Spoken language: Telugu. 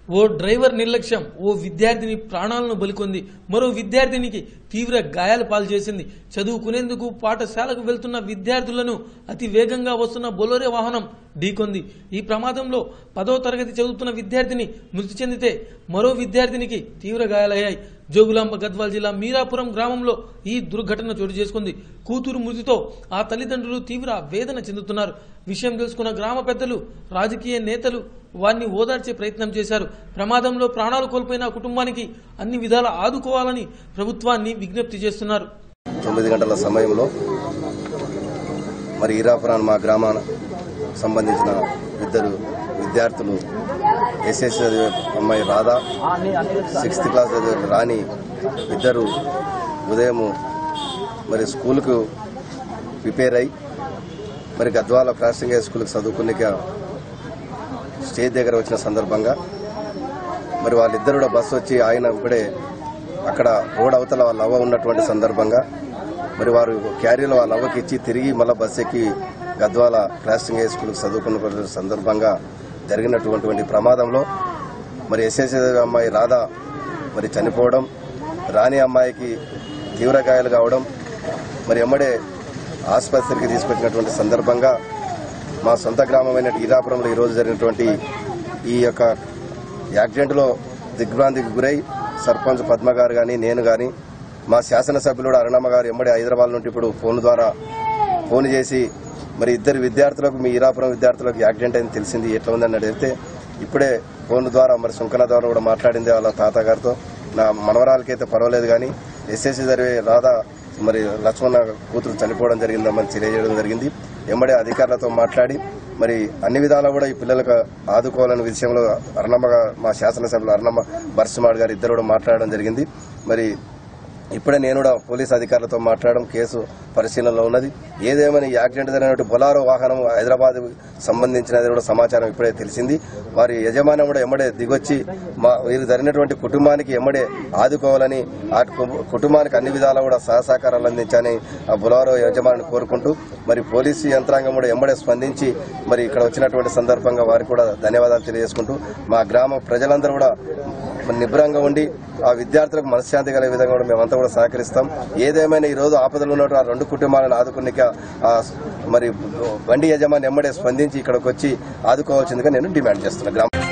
ఓ డ్రైవర్ నిర్లక్ష్యం ఓ విద్యార్థిని ప్రాణాలను బలికొంది మరో విద్యార్థినికి తీవ్ర గాయాలు పాలు చేసింది చదువుకునేందుకు పాఠశాలకు వెళ్తున్న విద్యార్థులను అతి వేగంగా వస్తున్న బొలోరే వాహనం ఢీకొంది ఈ ప్రమాదంలో పదో తరగతి చదువుతున్న విద్యార్థిని మృతి చెందితే మరో విద్యార్థినికి తీవ్ర గాయాలయ్యాయి జోగులాంబ గద్వాల్ జిల్లా మీరాపురం గ్రామంలో ఈ దుర్ఘటన చోటు చేసుకుంది కూతురు మృతితో ఆ తల్లిదండ్రులు తీవ్ర వేదన చెందుతున్నారు విషయం తెలుసుకున్న గ్రామ పెద్దలు రాజకీయ నేతలు వారిని ఓదార్చే ప్రయత్నం చేశారు ప్రమాదంలో ప్రాణాలు కోల్పోయిన ఆ కుటుంబానికి అన్ని విధాలా ఆదుకోవాలని ప్రభుత్వాన్ని విజ్ఞప్తి చేస్తున్నారు తొమ్మిది గంటల సమయంలో మరి ఈరాపురాన్ మా గ్రామాన సంబంధించిన ఇద్దరు విద్యార్థులు ఎస్ఎస్ చదివే అమ్మాయి రాధా సిక్స్త్ క్లాస్ చదివే రాణి ఇద్దరు ఉదయం మరి స్కూల్కు ప్రిపేర్ అయి మరి గద్వాల క్రాసింగ్ హై స్కూల్కి చదువుకునేక స్టేజ్ దగ్గర వచ్చిన సందర్భంగా మరి వాళ్ళిద్దరు కూడా బస్సు వచ్చి ఆయన ఇప్పుడే అక్కడ రోడ్ అవతల వాళ్ళ అవ్వ ఉన్నటువంటి సందర్భంగా మరి వారు క్యారీలో వాళ్ళ అవ్వకి ఇచ్చి తిరిగి మళ్ళీ బస్సు ఎక్కి గద్వాల క్రాసింగ్ హై స్కూల్కి చదువుకున్న సందర్భంగా జరిగినటువంటి ప్రమాదంలో మరి ఎస్ఎస్సీ అమ్మాయి రాధా మరి చనిపోవడం రాణి అమ్మాయికి తీవ్ర గాయాలు కావడం మరి ఎమ్మడే ఆసుపత్రికి తీసుకొచ్చినటువంటి సందర్భంగా మా సొంత గ్రామమైన ఈరాపురంలో ఈరోజు జరిగినటువంటి ఈ యొక్క యాక్సిడెంట్లో దిగ్భ్రాంతికి గురై సర్పంచ్ పద్మ గారు కానీ నేను కానీ మా శాసనసభ్యులు అరుణమ్మ గారు ఎమ్మడి హైదరాబాద్ నుండి ఇప్పుడు ఫోన్ ద్వారా ఫోన్ చేసి మరి ఇద్దరు విద్యార్థులకు మీ ఈరాపురం విద్యార్థులకు యాక్సిడెంట్ అయింది తెలిసింది ఎట్లా ఉందని అడిగితే ఇప్పుడే ఫోన్ ద్వారా మరి సుంకన ద్వారా కూడా మాట్లాడింది వాళ్ళ తాతగారితో నా మనవరాలకైతే పర్వాలేదు కానీ ఎస్ఎస్సీ జరిగే రాధా మరి లక్ష్మణ కూతురు చనిపోవడం జరిగిందని తెలియజేయడం జరిగింది ఎమ్మడే అధికారులతో మాట్లాడి మరి అన్ని విధాలా కూడా ఈ పిల్లలకు ఆదుకోవాలనే విషయంలో అర్ణమ్మ గా- మా శాసనసభ్యులు అర్ణమ్మ బర్సమాడ్ గారు ఇద్దరు కూడా మాట్లాడడం జరిగింది మరి ఇప్పుడే నేను కూడా పోలీస్ అధికారులతో మాట్లాడడం కేసు పరిశీలనలో ఉన్నది ఏదేమని ఈ యాక్సిడెంట్ జరిగినట్టు బొలారో వాహనం హైదరాబాద్ సంబంధించినది కూడా సమాచారం ఇప్పుడే తెలిసింది వారి యజమాని కూడా ఎమ్మడే దిగొచ్చి మా వీరు జరిగినటువంటి కుటుంబానికి ఎమ్మడే ఆదుకోవాలని ఆ కు- కుటుంబానికి అన్ని విధాలా కూడా సహసహకారాలు అందించాలని ఆ బొలారో యజమానిని కోరుకుంటూ మరి పోలీసు యంత్రాంగం కూడా ఎమ్మడే స్పందించి మరి ఇక్కడ వచ్చినటువంటి సందర్భంగా వారికి కూడా ధన్యవాదాలు తెలియజేసుకుంటూ మా గ్రామ ప్రజలందరూ కూడా మరి నిబ్బరంగా ఉండి ఆ విద్యార్థులకు మనశ్శాంతి కలిగే విధంగా కూడా మేమంతా కూడా సహకరిస్తాం ఏదేమైనా ఈ రోజు ఆపదలు ఉన్నట్టు ఆ రెండు కుటుంబాలను ఆదుకునిక ఆ మరి బండి యజమాని ఎమ్మడే స్పందించి ఇక్కడికి వచ్చి ఆదుకోవాల్సిందిగా నేను డిమాండ్ చేస్తున్నా గ్రామ